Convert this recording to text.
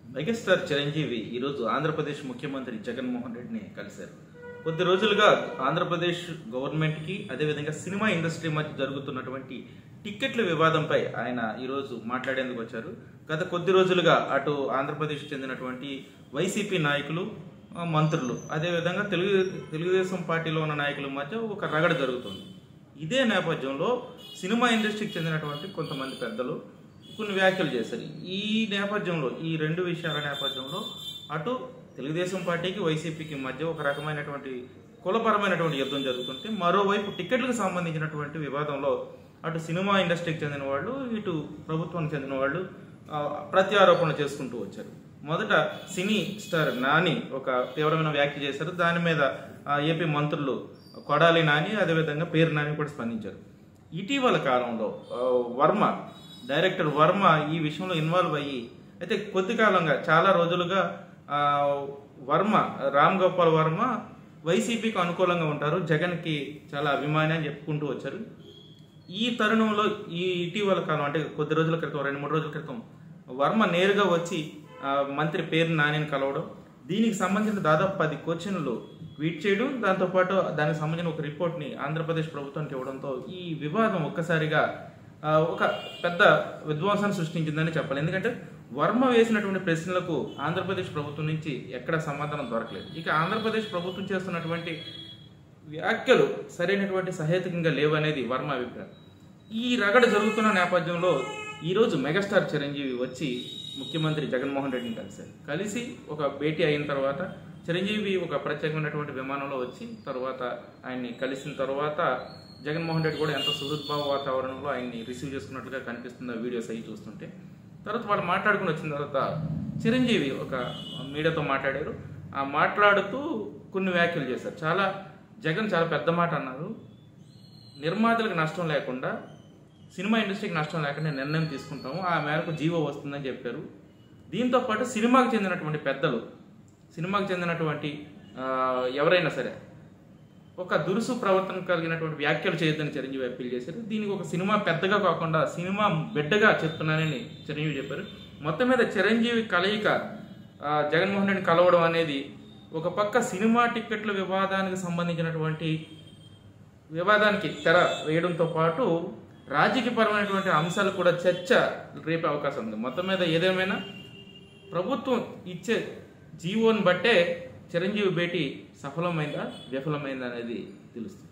megastar Chiranjeevi ఈరోజు ఆంధ్రప్రదేశ్ ముఖ్యమంత్రి జగన్మోహన్ రెడ్డిని కలిశారు కొద్ది రోజులుగా ఆంధ్రప్రదేశ్ గవర్నమెంట్కి అదేవిధంగా సినిమా ఇండస్ట్రీ మధ్య జరుగుతున్నటువంటి టిక్కెట్ల వివాదంపై ఆయన ఈరోజు మాట్లాడేందుకు వచ్చారు గత కొద్ది రోజులుగా అటు ఆంధ్రప్రదేశ్ చెందినటువంటి వైసీపీ నాయకులు ఆ, మంత్రులు అదేవిధంగా తెలుగు తెలుగుదేశం పార్టీలో ఉన్న నాయకుల మధ్య ఒక రగడ జరుగుతుంది ఇదే నేపథ్యంలో సినిమా ఇండస్ట్రీకి చెందినటువంటి కొంతమంది పెద్దలు కొన్ని వ్యాఖ్యలు చేశారు ఈ నేపథ్యంలో ఈ రెండు విషయాల నేపథ్యంలో అటు తెలుగుదేశం పార్టీకి వైసీపీకి మధ్య ఒక రకమైనటువంటి కులపరమైనటువంటి యుద్ధం జరుగుతుంటే మరోవైపు టికెట్లకు సంబంధించినటువంటి వివాదంలో అటు సినిమా ఇండస్ట్రీకి చెందిన వాళ్ళు ఇటు ప్రభుత్వానికి చెందిన వాళ్ళు ఆ, ప్రత్యారోపణలు చేసుకుంటూ వచ్చారు మొదట సినీ స్టార్ నాని ఒక తీవ్రమైన వ్యాఖ్య చేశారు దాని మీద ఆ, ఏపీ మంత్రులు కొడాలి నాని అదేవిధంగా పేరు నాని కూడా స్పందించారు ఇటీవల కాలంలో ఆ, వర్మ డైరెక్టర్ వర్మ ఈ విషయంలో ఇన్వాల్వ్ అయ్యి అయితే కొద్ది కాలంగా చాలా రోజులుగా ఆ, వర్మ రామ్ గోపాల్ వర్మ వైసీపీకి అనుకూలంగా ఉంటారు జగన్కి చాలా అభిమాని అని చెప్పుకుంటూ వచ్చారు ఈ తరుణంలో ఈ ఇటీవల కాలం అంటే కొద్ది రోజుల క్రితం రెండు మూడు రోజుల క్రితం వర్మ నేరుగా వచ్చి ఆ, మంత్రి పేరు నానిని కలవడం దీనికి సంబంధించిన దాదాపు పది క్వశ్చన్లు ట్వీట్ చేయడం దాంతోపాటు దానికి సంబంధించిన ఒక రిపోర్ట్ని ఆంధ్రప్రదేశ్ ప్రభుత్వానికి ఇవ్వడంతో ఈ వివాదం ఒక్కసారిగా ఆ, ఒక పెద్ద విధ్వంసాన్ని సృష్టించిందని చెప్పాలి ఎందుకంటే వర్మ వేసినటువంటి ప్రశ్నలకు ఆంధ్రప్రదేశ్ ప్రభుత్వం నుంచి ఎక్కడ సమాధానం దొరకలేదు ఇక ఆంధ్రప్రదేశ్ ప్రభుత్వం చేస్తున్నటువంటి వ్యాఖ్యలు సరైనటువంటి సహేతుకంగా లేవనేది వర్మ అభిప్రాయం ఈ రగడ జరుగుతున్న నేపథ్యంలో ఈరోజు మెగాస్టార్ చిరంజీవి వచ్చి ముఖ్యమంత్రి జగన్మోహన్ రెడ్డిని కలిశారు కలిసి ఒక భేటీ అయిన తర్వాత చిరంజీవి ఒక ప్రత్యేకమైనటువంటి విమానంలో వచ్చి తర్వాత ఆయన్ని కలిసిన తర్వాత జగన్మోహన్ రెడ్డి కూడా ఎంతో సుహృద్భావ వాతావరణంలో ఆయన్ని రిసీవ్ చేసుకున్నట్లుగా కనిపిస్తుంది ఆ వీడియోస్ అవి చూస్తుంటే తర్వాత వాళ్ళు మాట్లాడుకుని వచ్చిన తర్వాత చిరంజీవి ఒక మీడియాతో మాట్లాడారు ఆ మాట్లాడుతూ కొన్ని వ్యాఖ్యలు చేశారు చాలా జగన్ చాలా పెద్ద మాట అన్నారు నిర్మాతలకు నష్టం లేకుండా సినిమా ఇండస్ట్రీకి నష్టం లేకుండా నిర్ణయం తీసుకుంటాము ఆ మేరకు జీవో వస్తుందని చెప్పారు దీంతో పాటు సినిమాకి చెందినటువంటి పెద్దలు సినిమాకి చెందినటువంటి ఆ, ఎవరైనా సరే ఒక దురుసు ప్రవర్తన కలిగినటువంటి వ్యాఖ్యలు చేయొద్దని చిరంజీవి అప్పీల్ చేశారు దీనికి ఒక సినిమా పెద్దగా కాకుండా సినిమా బిడ్డగా చెప్తున్నానని చిరంజీవి చెప్పారు మొత్తం మీద చిరంజీవి కలయిక ఆ, జగన్మోహన్ రెడ్డిని కలవడం అనేది ఒక పక్క సినిమా టిక్కెట్ల వివాదానికి సంబంధించినటువంటి వివాదానికి తెర వేయడంతో పాటు రాజకీయపరమైనటువంటి అంశాలు కూడా చర్చ రేపే అవకాశం ఉంది మొత్తం మీద ఏదేమైనా ప్రభుత్వం ఇచ్చే జీవోని బట్టే చిరంజీవి భేటీ సఫలమైందా విఫలమైందా అనేది తెలుస్తుంది